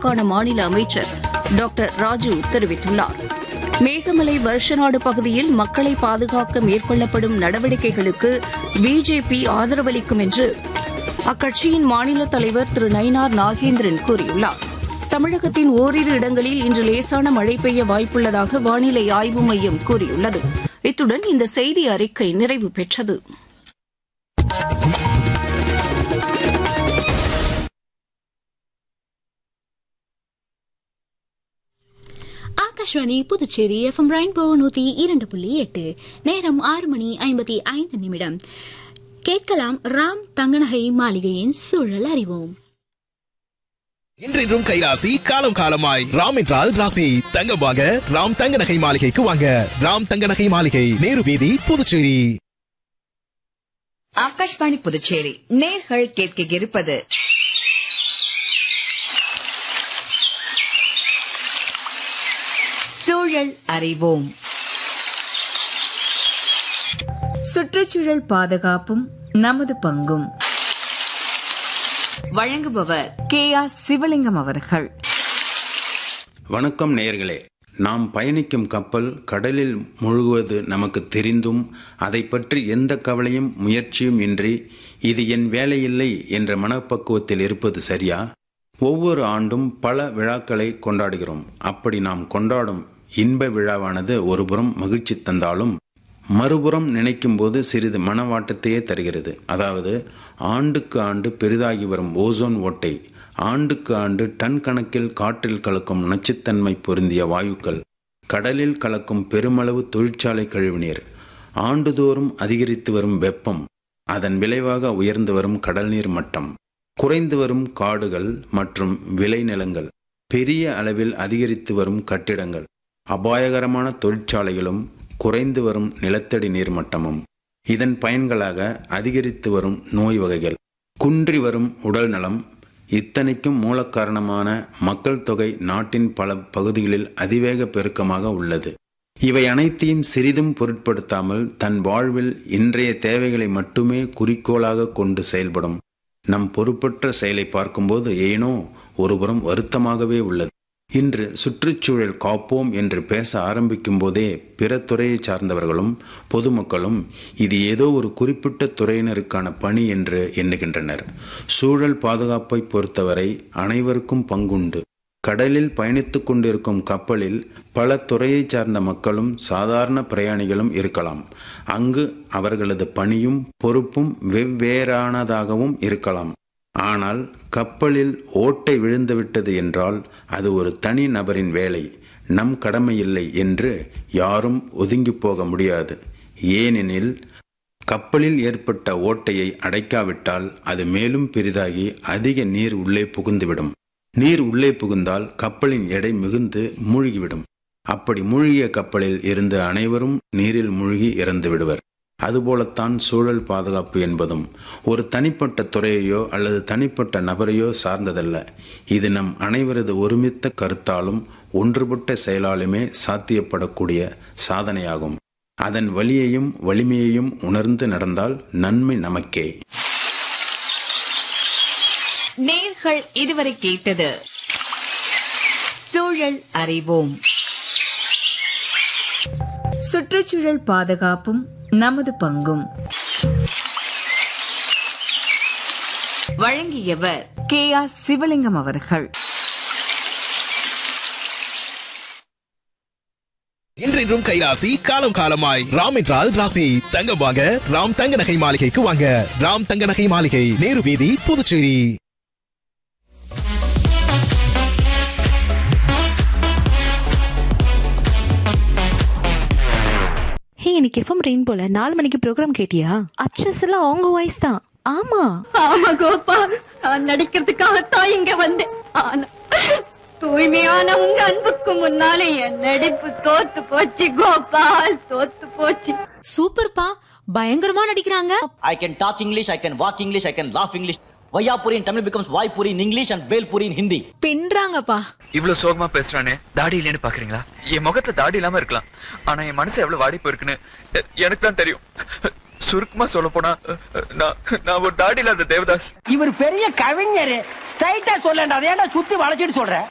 நலத்துக்கான மாநில அமைச்சர் டாக்டர் ராஜு தெரிவித்துள்ளார் மேகமலை வருஷநாடு பகுதியில் மக்களை பாதுகாக்க மேற்கொள்ளப்படும் நடவடிக்கைகளுக்கு பிஜேபி ஆதரவளிக்கும் என்று அக்கட்சியின் மாநில தலைவர் திரு நயினார் நாகேந்திரன் கூறியுள்ளார் தமிழகத்தின் ஓரிரு இடங்களில் இன்று லேசான மழை பெய்ய வாய்ப்புள்ளதாக வானிலை ஆய்வு மையம் கூறியுள்ளது இத்துடன் இந்த செய்தி அறிக்கை நிறைவு பெற்றது ஆகாஷ்வாணி புதுச்சேரி எஃப்எம் ரெயின்போ நூத்தி இரண்டு புள்ளி எட்டு நேரம் ஆறு மணி ஐம்பத்தி ஐந்து நிமிடம் கேட்கலாம் ராம் தங்கநகை மாளிகையின் சூழல் அறிவோம் இன்றின்றும் கைராசி காலம் காலமாய் ராம் என்றால் ராசி தங்கம் வாங்க ராம் தங்க நகை மாளிகைக்கு வாங்க ராம் தங்க நகை மாளிகை நேரு வீதி புதுச்சேரி ஆகாஷ்வாணி புதுச்சேரி நேர்கள் கேட்க இருப்பது சூழல் அறிவோம் சுற்றுச்சூழல் பாதுகாப்பும் நமது பங்கும் வழங்குபவர் கே ஆர் சிவலிங்கம் அவர்கள் வணக்கம் நேயர்களே நாம் பயணிக்கும் கப்பல் கடலில் முழுகுவது நமக்கு தெரிந்தும் அதை பற்றி எந்த கவலையும் முயற்சியும் இன்றி இது என் வேலையில்லை என்ற மனப்பக்குவத்தில் இருப்பது சரியா ஒவ்வொரு ஆண்டும் பல விழாக்களை கொண்டாடுகிறோம் அப்படி நாம் கொண்டாடும் இன்ப விழாவானது ஒருபுறம் மகிழ்ச்சி தந்தாலும் மறுபுறம் நினைக்கும்போது சிறிது மனவாட்டத்தையே தருகிறது அதாவது ஆண்டுக்கு ஆண்டு பெரிதாகி வரும் ஓசோன் ஓட்டை ஆண்டுக்கு ஆண்டு டன் கணக்கில் காற்றில் கலக்கும் நச்சுத்தன்மை பொருந்திய வாயுக்கள் கடலில் கலக்கும் பெருமளவு தொழிற்சாலை கழிவுநீர் ஆண்டுதோறும் அதிகரித்து வரும் வெப்பம் அதன் விளைவாக உயர்ந்து வரும் கடல்நீர் மட்டம் குறைந்து வரும் காடுகள் மற்றும் விளைநிலங்கள் பெரிய அளவில் அதிகரித்து வரும் கட்டிடங்கள் அபாயகரமான தொழிற்சாலைகளும் குறைந்து வரும் நிலத்தடி நீர்மட்டமும் இதன் பயன்களாக அதிகரித்து வரும் நோய் வகைகள் குன்றி வரும் உடல் நலம் இத்தனைக்கும் மூலக்காரணமான மக்கள் தொகை நாட்டின் பல பகுதிகளில் அதிவேக பெருக்கமாக உள்ளது இவை அனைத்தையும் சிறிதும் பொருட்படுத்தாமல் தன் வாழ்வில் இன்றைய தேவைகளை மட்டுமே குறிக்கோளாக கொண்டு செயல்படும் நம் பொறுப்பற்ற செயலை பார்க்கும்போது ஏனோ ஒருபுறம் வருத்தமாகவே உள்ளது இன்று சுற்றுச்சூழல் காப்போம் என்று பேச ஆரம்பிக்கும் போதே பிற துறையை சார்ந்தவர்களும் பொதுமக்களும் இது ஏதோ ஒரு குறிப்பிட்ட துறையினருக்கான பணி என்று எண்ணுகின்றனர் சூழல் பாதுகாப்பை பொறுத்தவரை அனைவருக்கும் பங்குண்டு கடலில் பயணித்துக் கொண்டிருக்கும் கப்பலில் பல துறையை சார்ந்த மக்களும் சாதாரண பிரயாணிகளும் இருக்கலாம் அங்கு அவர்களது பணியும் பொறுப்பும் வெவ்வேறானதாகவும் இருக்கலாம் ஆனால் கப்பலில் ஓட்டை விழுந்துவிட்டது என்றால் அது ஒரு தனி நபரின் வேலை நம் கடமையில்லை என்று யாரும் ஒதுங்கி போக முடியாது ஏனெனில் கப்பலில் ஏற்பட்ட ஓட்டையை அடைக்காவிட்டால் அது மேலும் பெரிதாகி அதிக நீர் உள்ளே புகுந்துவிடும் நீர் உள்ளே புகுந்தால் கப்பலின் எடை மிகுந்து மூழ்கிவிடும் அப்படி மூழ்கிய கப்பலில் இருந்து அனைவரும் நீரில் மூழ்கி இறந்து விடுவர் அதுபோலத்தான் சூழல் பாதுகாப்பு என்பதும் ஒரு தனிப்பட்ட துறையையோ அல்லது தனிப்பட்ட நபரையோ சார்ந்ததல்ல இது நம் அனைவரது ஒருமித்த கருத்தாலும் ஒன்றுபட்ட செயலாலுமே சாத்தியப்படக்கூடிய சாதனையாகும் அதன் வலியையும் வலிமையையும் உணர்ந்து நடந்தால் நன்மை நமக்கே நேர்கள் இதுவரை கேட்டது சூழல் அறிவோம் சுற்றுச்சூழல் பாதுகாப்பும் நமது பங்கும் வழங்கியவர் கே ஆர் சிவலிங்கம் அவர்கள் இன்றின்றும் கைராசி காலம் காலமாய் ராம் என்றால் ராசி தங்கம் வாங்க ராம் தங்க நகை மாளிகைக்கு வாங்க ராம் தங்க நகை மாளிகை நேரு வீதி புதுச்சேரி ஹே இன்னைக்கு எஃப்எம் ரெயின் போல நாலு மணிக்கு ப்ரோக்ராம் கேட்டியா அச்சஸ் எல்லாம் அவங்க வாய்ஸ் தான் ஆமா ஆமா கோபா நான் நடிக்கிறதுக்காகத்தான் இங்க வந்தேன் ஆனா தூய்மையான உங்க அன்புக்கு முன்னாலே என் நடிப்பு தோத்து போச்சு கோபால் தோத்து போச்சு சூப்பர்ப்பா பயங்கரமா நடிக்கிறாங்க I can talk English, I can walk English, I can laugh English. Vayapuri in Tamil becomes Vaipuri in English and Belpuri in Hindi. பின்றாங்கப்பா இவ்வளவு சோகமா பேசுறானே தாடி இல்லைன்னு பாக்குறீங்களா என் முகத்துல தாடி இல்லாம இருக்கலாம் ஆனா என் மனசு எவ்வளவு வாடி போயிருக்குன்னு எ- எனக்கு தான் தெரியும் சுருக்கமா சொல்ல போனா நான் நான் ஒரு தாடி இல்லாத தேவதாஸ் இவர் பெரிய கவிஞர் ஸ்ட்ரைட்டா சொல்லண்டா ஏன்டா சுத்தி வளைச்சிட்டு சொல்ற